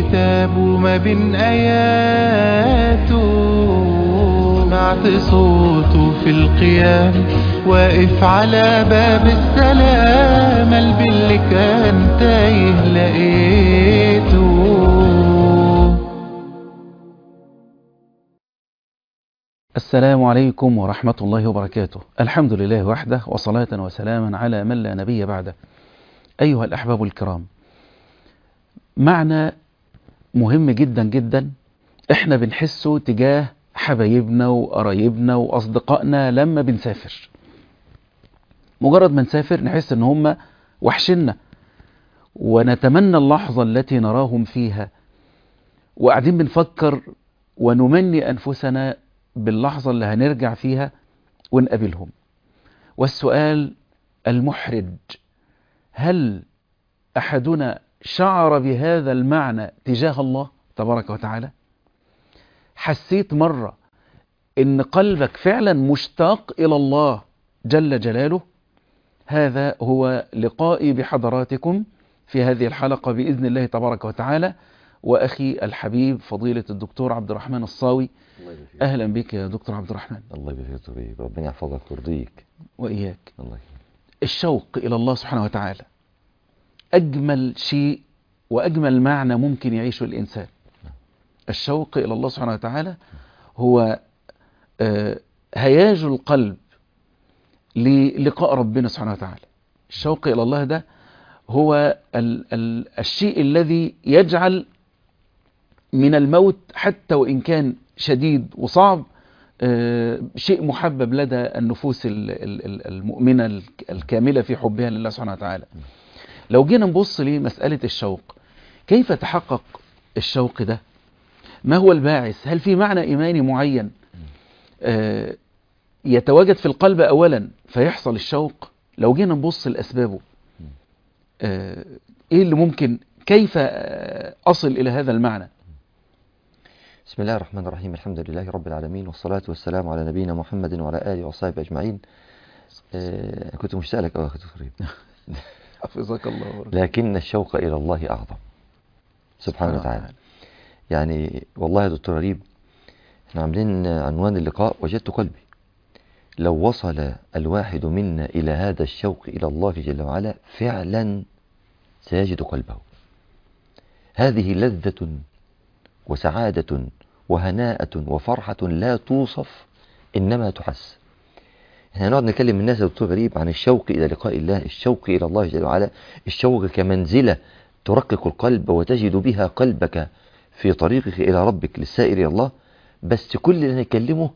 كتاب ما بين آياته سمعت صوته في القيام واقف على باب السلام قلبي اللي كان تايه لقيته السلام عليكم ورحمة الله وبركاته الحمد لله وحده وصلاة وسلاما على من لا نبي بعده أيها الأحباب الكرام معنى مهم جدا جدا احنا بنحسه تجاه حبايبنا وقرايبنا وأصدقائنا لما بنسافر مجرد ما نسافر نحس ان هم وحشنا ونتمنى اللحظة التي نراهم فيها وقاعدين بنفكر ونمني أنفسنا باللحظة اللي هنرجع فيها ونقابلهم والسؤال المحرج هل أحدنا شعر بهذا المعنى تجاه الله تبارك وتعالى حسيت مرة إن قلبك فعلا مشتاق إلى الله جل جلاله هذا هو لقائي بحضراتكم في هذه الحلقة بإذن الله تبارك وتعالى وأخي الحبيب فضيلة الدكتور عبد الرحمن الصاوي الله يبارك فيك. أهلا بك يا دكتور عبد الرحمن الله يبارك فيك ربنا يحفظك ويرضيك وإياك الله يبارك الشوق إلى الله سبحانه وتعالى أجمل شيء وأجمل معنى ممكن يعيشه الإنسان الشوق إلى الله سبحانه وتعالى هو آه، هياج القلب للقاء ربنا سبحانه وتعالى الشوق إلى الله ده هو ال ال الشيء الذي يجعل من الموت حتى وإن كان شديد وصعب آه، شيء محبب لدى النفوس ال- ال- ال- المؤمنة الك- الكاملة في حبها لله سبحانه وتعالى لو جينا نبص لمسألة الشوق كيف تحقق الشوق ده ما هو الباعث هل في معنى إيماني معين آه، يتواجد في القلب أولا فيحصل الشوق لو جينا نبص لأسبابه آه، إيه اللي ممكن كيف آه، أصل إلى هذا المعنى بسم الله الرحمن الرحيم الحمد لله رب العالمين والصلاة والسلام على نبينا محمد وعلى آله وصحبه أجمعين آه كنت مشتاق لك أوي يا أخي تخريب حفظك الله ورحمه. لكن الشوق إلى الله أعظم سبحانه وتعالى يعني والله يا دكتور غريب احنا عاملين عنوان اللقاء وجدت قلبي لو وصل الواحد منا إلى هذا الشوق إلى الله جل وعلا فعلا سيجد قلبه هذه لذة وسعادة وهناءة وفرحة لا توصف إنما تحس احنا هنقعد نكلم الناس يا دكتور غريب عن الشوق إلى لقاء الله الشوق إلى الله جل وعلا الشوق كمنزلة ترقق القلب وتجد بها قلبك في طريقك إلى ربك للسائر إلى الله بس كل اللي نكلمه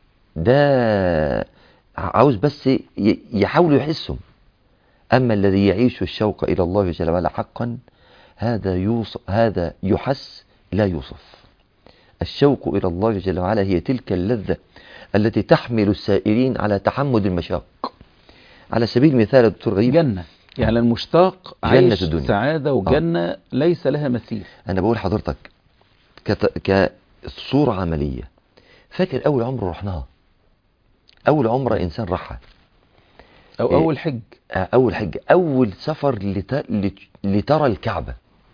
ده عاوز بس ي- يحاولوا يحسهم أما الذي يعيش الشوق إلى الله جل وعلا حقا هذا يوصف هذا يحس لا يوصف الشوق إلى الله جل وعلا هي تلك اللذة التي تحمل السائرين على تحمل المشاق على سبيل المثال يا دكتور غريب جنة يعني المشتاق جنة عايش الدنيا. سعادة وجنة ليس لها مثيل أنا بقول حضرتك كت... كصورة عملية فاكر أول عمرة رحناها أول عمرة إنسان راحها أو إيه. أول حج آه، أول حجة أول سفر لت... لت... لترى الكعبة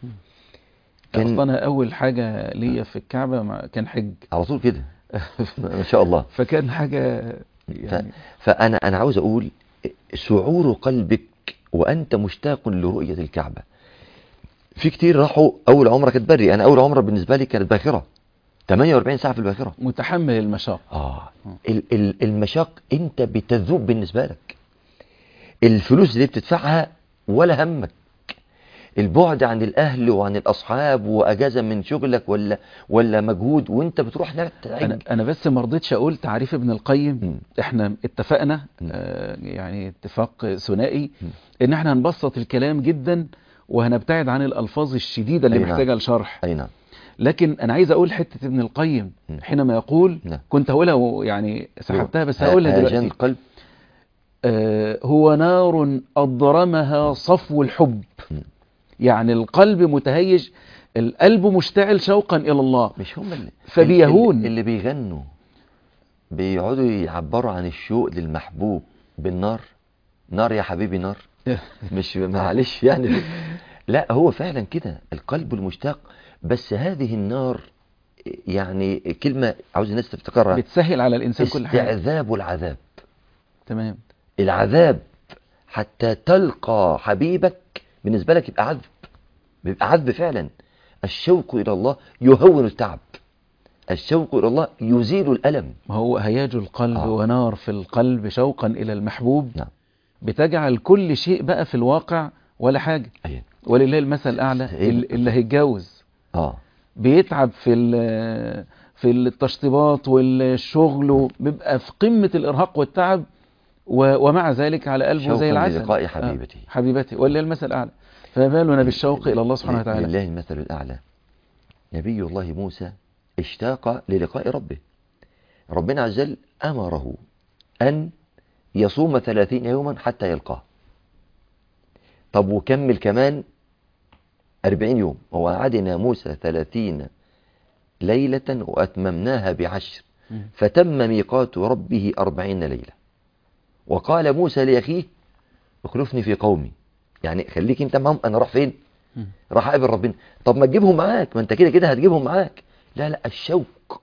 كان أصلا أنا أول حاجة ليا في الكعبة ما- كان حج على طول كده ما شاء الله فكان حاجة ف... يعني فأنا أنا عاوز أقول شعور قلبك وأنت مشتاق لرؤية الكعبة في كتير راحوا أول عمرة كانت بري أنا أول عمرة بالنسبة لي كانت باخرة 48 ساعة في الباخرة متحمل المشاق آه ال- ال- المشاق أنت بتذوب بالنسبة لك الفلوس اللي بتدفعها ولا همك البعد عن الأهل وعن الأصحاب وأجازة من شغلك ولا ولا مجهود وأنت بتروح هناك أنا, تعج أنا بس ما رضيتش أقول تعريف ابن القيم مم. إحنا اتفقنا مم. آه يعني اتفاق ثنائي مم. إن إحنا هنبسط الكلام جدا وهنبتعد عن الألفاظ الشديدة اللي أي نعم. محتاجة لشرح أي نعم لكن أنا عايز أقول حتة ابن القيم مم. حينما يقول نعم. كنت هقولها و- يعني سحبتها بس ه- هقولها هيجان دلوقتي القلب آه، هو نار أضرمها صفو الحب م. يعني القلب متهيج القلب مشتعل شوقا إلى الله مش هم اللي فبيهون. اللي, اللي بيغنوا بيقعدوا يعبروا عن الشوق للمحبوب بالنار نار يا حبيبي نار مش معلش يعني لا هو فعلا كده القلب المشتاق بس هذه النار يعني كلمة عاوز الناس تفتكرها بتسهل على الإنسان كل حاجة استعذاب العذاب تمام العذاب حتى تلقى حبيبك بالنسبة لك يبقى عذب بيبقى عذب فعلا الشوق إلى الله يهون التعب الشوق إلى الله يزيل الألم ما هو هياج القلب آه. ونار في القلب شوقا إلى المحبوب نعم بتجعل كل شيء بقى في الواقع ولا حاجة أيوة. ولله المثل الأعلى إيه؟ ال- اللي هيتجوز آه بيتعب في ال- في التشطيبات والشغل بيبقى في قمة الإرهاق والتعب و- ومع ذلك على قلبه شوقاً زي العسل للقاء آه، حبيبته. حبيبته ولله المثل الأعلى فما بالنا بالشوق إلى الله سبحانه وتعالى لله المثل الأعلى نبي الله موسى اشتاق للقاء ربه ربنا عز وجل أمره أن يصوم ثلاثين يوما حتى يلقاه طب وكمل كمان أربعين يوم ووعدنا موسى ثلاثين ليلة وأتممناها بعشر مم. فتم ميقات ربه أربعين ليلة وقال موسى لأخيه اخلفني في قومي يعني خليك انت معهم انا راح فين مم. راح اقابل ربنا طب ما تجيبهم معاك ما انت كده كده هتجيبهم معاك لا لا الشوق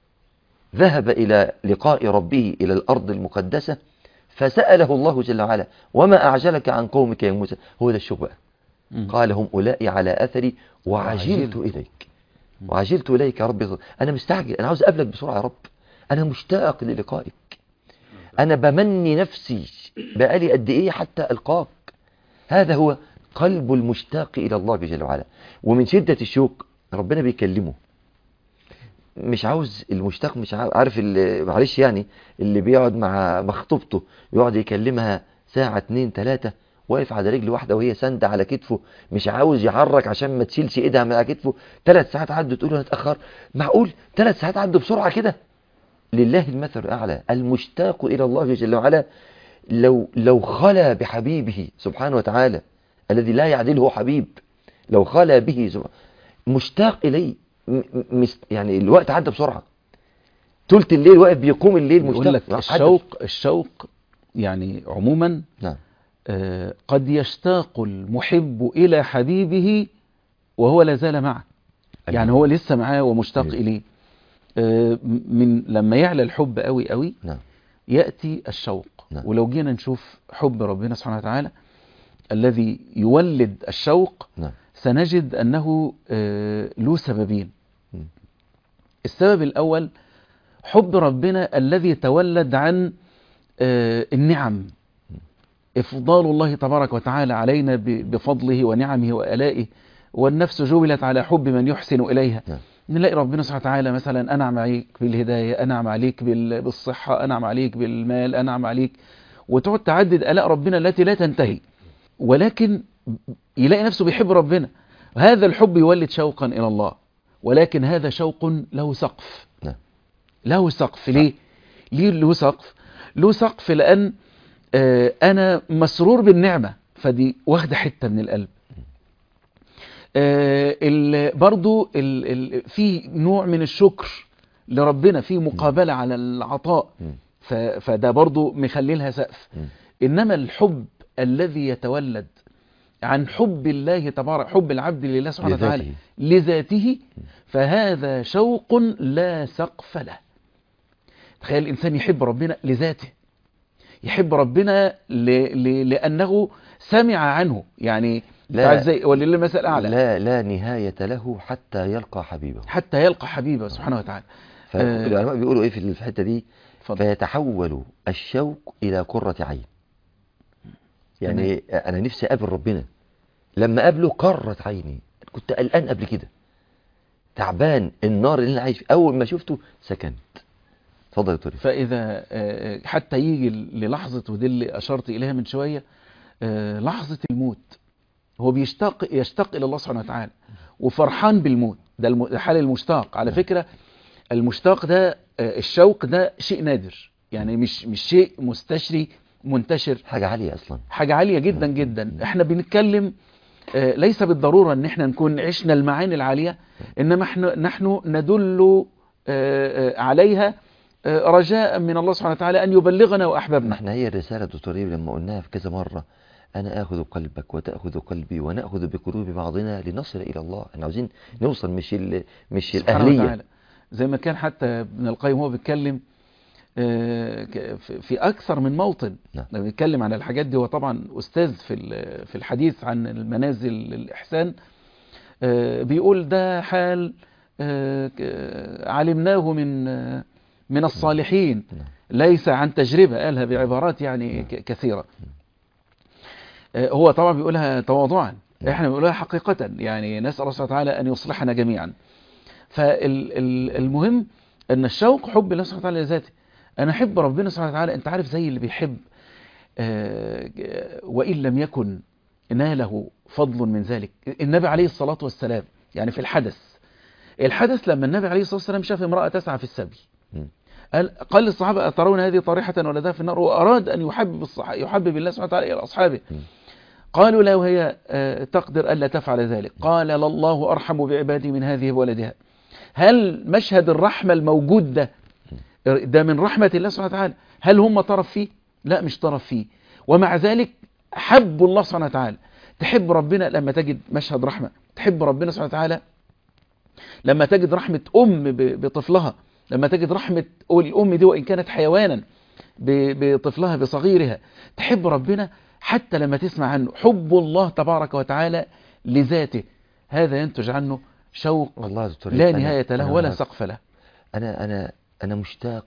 ذهب الى لقاء ربه الى الارض المقدسه فساله الله جل وعلا وما اعجلك عن قومك يا موسى هو ده الشوق بقى مم. قال هم اولئك على اثري وعجلت وعجلت. اليك وعجلت اليك يا رب انا مستعجل انا عاوز اقابلك بسرعه يا رب انا مشتاق للقائك انا بمني نفسي بقالي قد ايه حتى القاك هذا هو قلب المشتاق الى الله جل وعلا ومن شده الشوق ربنا بيكلمه مش عاوز المشتاق مش عاو- عارف اللي معلش يعني اللي بيقعد مع مخطوبته يقعد يكلمها ساعة اتنين تلاتة واقف على رجل واحدة وهي ساندة على كتفه مش عاوز يحرك عشان ما تشيلش ايدها من على كتفه ثلاث ساعات عدوا تقول له هتأخر معقول ثلاث ساعات عدوا بسرعة كده لله المثل الأعلى المشتاق إلى الله جل وعلا لو لو خلا بحبيبه سبحانه وتعالى الذي لا يعدله حبيب لو خلا به سبحانه مشتاق إليه م- م- مست يعني الوقت عدى بسرعة تلت الليل واقف بيقوم الليل يقول مشتاق لك عدى. الشوق الشوق يعني عموما نعم آه، قد يشتاق المحب إلى حبيبه وهو لا زال معه يعني هو لسه معاه ومشتاق أيوة. إليه آه، من لما يعلى الحب قوي قوي نعم يأتي الشوق نعم. ولو جينا نشوف حب ربنا سبحانه وتعالى الذي يولد الشوق نعم سنجد أنه آه، له سببين مم. السبب الأول حب ربنا الذي تولد عن آه، النعم إفضال الله تبارك وتعالى علينا ب- بفضله ونعمه وآلائه والنفس جبلت على حب من يحسن إليها نعم. نلاقي ربنا سبحانه وتعالى مثلا أنعم عليك بالهداية أنعم عليك بال- بالصحة أنعم عليك بالمال أنعم عليك وتقعد تعدد آلاء ربنا التي لا تنتهي ولكن يلاقي نفسه بيحب ربنا هذا الحب يولد شوقا إلى الله ولكن هذا شوق له سقف نعم. له سقف ليه؟ ليه له سقف؟ له سقف لأن آه، أنا مسرور بالنعمة فدي واخدة حتة من القلب آه، ال- برضو ال- ال- في نوع من الشكر لربنا في مقابلة على العطاء مم. ف- فده برضو مخلي لها سقف مم. إنما الحب الذي يتولد عن حب الله تبارك حب العبد لله سبحانه وتعالى لذاته. لذاته فهذا شوق لا سقف له تخيل الإنسان يحب ربنا لذاته يحب ربنا ل... ل... لأنه سمع عنه يعني لا. تعال زي ولله المثل الأعلى لا لا نهاية له حتى يلقى حبيبه حتى يلقى حبيبه سبحانه وتعالى آه. فالعلماء بيقولوا ايه في الحتة دي اتفضل. فيتحول الشوق إلى قرة عين يعني أنا نفسي أقابل ربنا لما قابله قرت عيني كنت قلقان قبل كده تعبان النار اللي أنا عايش فيه أول ما شفته سكنت اتفضل يا طارق فإذا آه، حتى يجي للحظة ودي اللي أشرت إليها من شوية آه، لحظة الموت هو بيشتاق يشتاق إلى الله سبحانه وتعالى وفرحان بالموت ده الم- ده حال المشتاق على فكرة المشتاق ده آه، الشوق ده شيء نادر يعني مش مش شيء مستشري منتشر حاجة عالية أصلا حاجة عالية جدا جدا احنا بنتكلم آه، ليس بالضرورة ان احنا نكون عشنا المعاني العالية انما احنا نحن ندل آه، آه، عليها آه، رجاء من الله سبحانه وتعالى ان يبلغنا ما واحبابنا احنا هي الرسالة دكتور إبراهيم لما قلناها في كذا مرة أنا آخذ قلبك وتأخذ قلبي ونأخذ بقلوب بعضنا لنصل إلى الله احنا عاوزين نوصل مش ال... مش سبحانه الأهلية وتعالى. زي ما كان حتى ابن القيم هو بيتكلم آه، ك- في في اكثر من موطن نعم. لما بيتكلم عن الحاجات دي هو طبعا استاذ في ال- في الحديث عن المنازل الاحسان آه، بيقول ده حال آه، ك- علمناه من آه، من الصالحين نعم. ليس عن تجربة قالها بعبارات يعني ك- كثيرة آه، هو طبعا بيقولها تواضعا احنا بنقولها حقيقة يعني نسأل الله سبحانه وتعالى أن يصلحنا جميعا فالمهم أن الشوق حب الله سبحانه وتعالى لذاته أنا أحب ربنا سبحانه وتعالى أنت عارف زي اللي بيحب آه، وإن لم يكن ناله فضل من ذلك النبي عليه الصلاة والسلام يعني في الحدث الحدث لما النبي عليه الصلاة والسلام شاف امرأة تسعى في السبي مم. قال قال للصحابة أترون هذه طريحة ولدها في النار وأراد أن يحبب الصح... يحبب الله سبحانه وتعالى إلى أصحابه مم. قالوا له هي آه، تقدر ألا تفعل ذلك قال الله أرحم بعبادي من هذه بولدها هل مشهد الرحمة الموجود ده ده من رحمة الله سبحانه وتعالى هل هم طرف فيه لا مش طرف فيه ومع ذلك حبوا الله سبحانه وتعالى تحب ربنا لما تجد مشهد رحمة تحب ربنا سبحانه وتعالى لما تجد رحمة أم ب- بطفلها لما تجد رحمة الأم دي وإن كانت حيوانا ب- بطفلها بصغيرها تحب ربنا حتى لما تسمع عنه حب الله تبارك وتعالى لذاته هذا ينتج عنه شوق والله يا دكتور لا أنا- نهاية له أنا ولا عارف. سقف له أنا أنا أنا مشتاق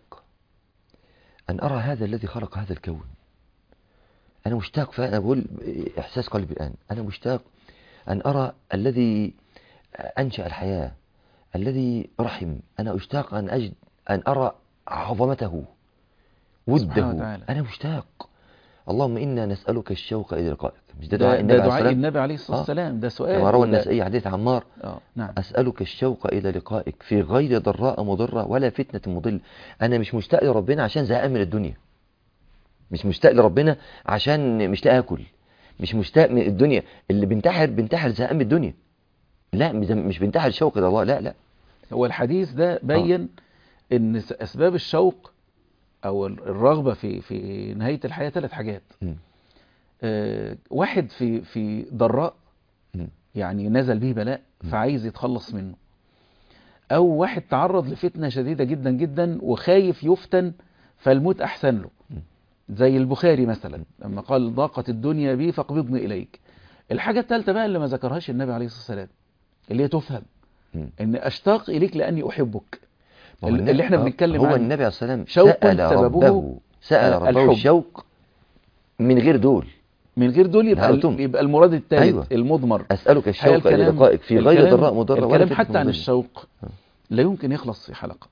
أن أرى هذا الذي خلق هذا الكون أنا مشتاق فأنا بقول إحساس قلبي الآن أنا مشتاق أن أرى الذي أنشأ الحياة الذي رحم أنا أشتاق أن أجد أن أرى عظمته سبحانه وده وتعالى. أنا مشتاق اللهم إنا نسألك الشوق إلى لقائك مش ده ده, دعاء ده النبي عليه دعاء السلام النبي عليه الصلاة آه. والسلام ده سؤال كما روى وده- النسائي حديث عمار آه نعم أسألك الشوق إلى لقائك في غير ضراء مضرة ولا فتنة مضلة أنا مش مشتاق لربنا عشان زهقان من الدنيا مش مشتاق لربنا عشان مش لاقي آكل مش مشتاق من الدنيا اللي بينتحر بينتحر زهقان من الدنيا لا مش- مش بينتحر شوق إلى الله لا لا هو الحديث ده بين ان س- اسباب الشوق او ال- الرغبة في في نهاية الحياة ثلاث حاجات مم. آه، واحد في في ضراء مم. يعني نزل به بلاء فعايز يتخلص منه او واحد تعرض لفتنة شديدة جدا جدا وخايف يفتن فالموت احسن له زي البخاري مثلا لما قال ضاقت الدنيا بي فاقبضني اليك الحاجة الثالثة بقى اللي ما ذكرهاش النبي عليه الصلاة والسلام اللي هي تفهم مم. ان اشتاق اليك لاني احبك ما هو اللي احنا آه، بنتكلم هو عنه. النبي عليه الصلاة والسلام شوق سأل سببه ربه سأل آه، ربه الحب. الشوق من غير دول من غير دول يبقى هقولتم. يبقى المراد الثالث أيوة. المضمر أسألك الحقيقة الشوق إلى الكلام- لقائك في غير الكلام- ضراء مضرة ولا الكلام فتنة حتى عن مضلة. الشوق لا يمكن يخلص في حلقة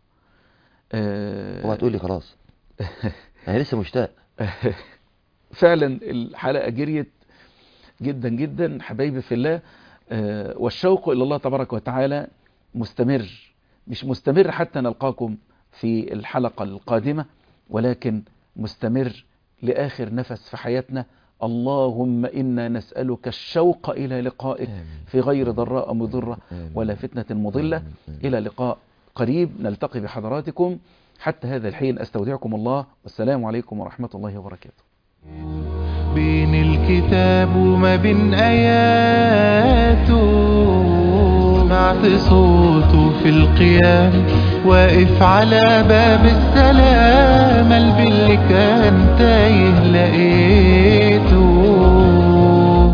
آه، اوعى تقول لي خلاص أنا لسه مشتاق فعلا الحلقة جريت جدا جدا حبايبي في الله آه، والشوق إلى الله تبارك وتعالى مستمر مش مستمر حتى نلقاكم في الحلقة القادمة ولكن مستمر لآخر نفس في حياتنا اللهم إنا نسألك الشوق إلى لقائك آمين. في غير ضراء مضرة آمين. ولا فتنة مضلة آمين. آمين. إلى لقاء قريب نلتقي بحضراتكم حتى هذا الحين أستودعكم الله والسلام عليكم ورحمة الله وبركاته بين الكتاب وما بين آياته سمعت صوته في القيام واقف على باب السلام قلبي اللي كان تايه لقيته